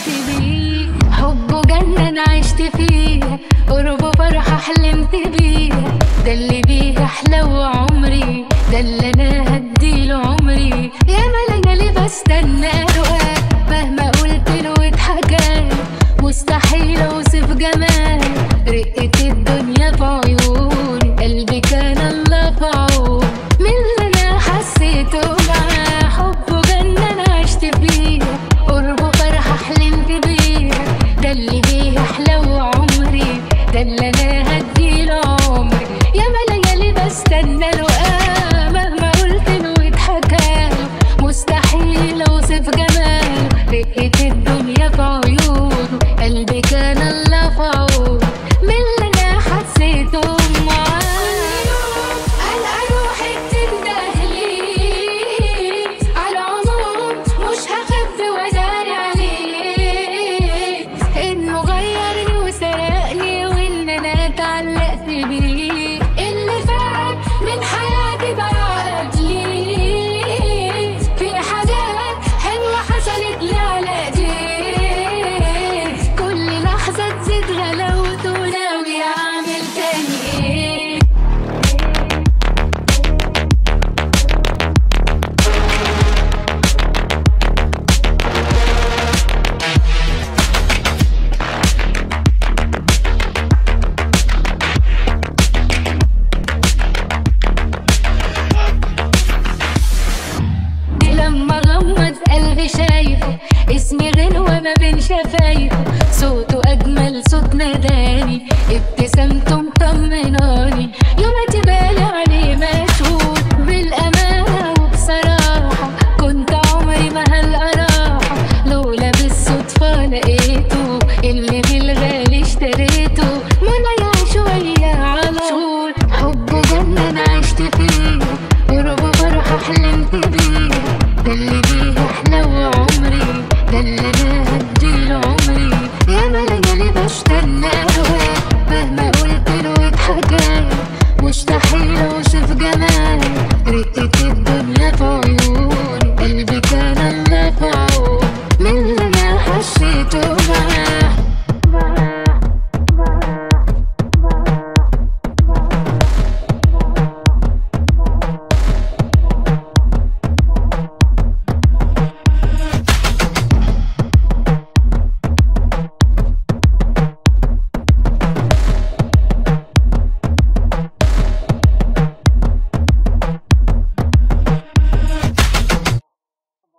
بيه حبه جنة أنا عشت فيها قربه فرحة حلمت بيها ده اللي بيه أحلى عمري ده اللي أنا هديله عمري يا ليالي بستنى أرواق مهما قلت له اتحكى مستحيل أوصف جمال رقة الدنيا في عيوني قلبي كان الله في عون من اللي أنا حسيته معاه حبه جنة أنا عشت فيها قربه فرحة حلمت بيها ده اللي بيه أحلى عمري ده اللي أنا هديله عمري يا ليالي بستنى له آه مهما قلت له اتحكى مستحيل أوصف جمال رقة الدنيا في عيونه قلبي كان الله في عون من اللي أنا حسيته معاه أنا روحي بتندهلي على العموم مش هخبي وأداري عليه إنه غيرني وسرقني وإن أنا اتعلقت بيه اللي فات من حياتي بقى لي في حاجات حلوة حصلت لي على ايديه كل لحظة تزيد غلاوته وناوي أعمل تاني إيه لما غمض قلبي شايفه اسمي غنوة ما بين شفايفه صوته أجمل صوت ناداني ابتسامته مطمناني يوم تبالي عليه مشهور بالأمانة وبصراحة كنت عمري ما هالقراحة لولا بالصدفة لقيته اللي بالغالي اشتريته منى شوية على طول حبه جنة أنا عشت فيه قربه فرحة حلمت بيه ده اللي بيه أحلى وعمري ده اللي أنا هديله عمري يا ليالي بستنى أهواك مهما قلت له اتحكى مستحيل أوصف جمال رقة الدنيا في عيوني قلبي كان الله في عون من اللي أنا حسيته معاه